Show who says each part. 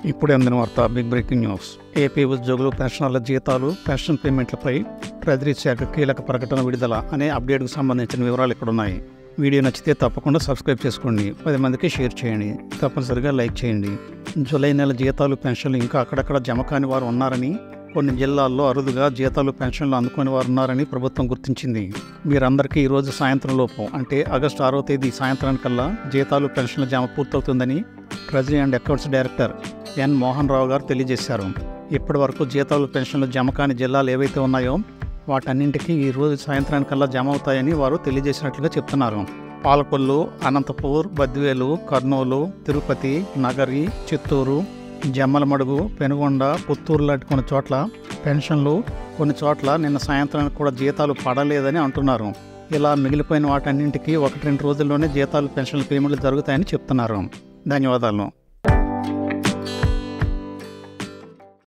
Speaker 1: ఇప్పుడే అందిన వార్త బిగ్ బ్రేకింగ్ న్యూస్ ఏపీ ఉద్యోగులు పెన్షనర్ల జీతాలు పెన్షన్ పేమెంట్లపై ట్రెజరీ శాఖ కీలక ప్రకటన విడుదల అనే అప్డేట్కు సంబంధించిన వివరాలు ఇక్కడ ఉన్నాయి వీడియో నచ్చితే తప్పకుండా సబ్స్క్రైబ్ చేసుకోండి పది మందికి షేర్ చేయండి తప్పనిసరిగా లైక్ చేయండి జూలై నెల జీతాలు పెన్షన్లు ఇంకా అక్కడక్కడ జమ కాని వారు ఉన్నారని కొన్ని జిల్లాల్లో అరుదుగా జీతాలు పెన్షన్లు అందుకునే వారు ఉన్నారని ప్రభుత్వం గుర్తించింది వీరందరికీ ఈరోజు సాయంత్రం లోపు అంటే ఆగస్టు ఆరో తేదీ సాయంత్రానికల్లా జీతాలు పెన్షన్ల జమ పూర్తవుతుందని treasury and accounts director N Mohan Rao garu తెలియజేశారు ఇప్పటి వరకు జీతాలు పెన్షన్లు జమ కాని జిల్లాలు ఏవైతే ఉన్నాయో వాటన్నింటికీ ఈ రోజు సాయంత్రానికల్లా జమ అవుతాయని వారు తెలియజేసినట్లుగా చెప్తున్నారు పాలకొల్లు అనంతపూర్ బద్వేలు కర్నూలు తిరుపతి నగరి చిత్తూరు జమ్మలమడుగు పెనుగొండ పుత్తూరు లాంటి కొన్ని చోట్ల పెన్షన్లు కొన్ని చోట్ల నిన్న సాయంత్రానికి కూడా జీతాలు పడలేదని అంటున్నారు ఇలా మిగిలిపోయిన వాటన్నింటికి ఒకటి రెండు రోజుల్లోనే జీతాలు పెన్షన్ల పేమెంట్లు జరుగుతాయని చెప్తున్నారు ధన్యవాదాలు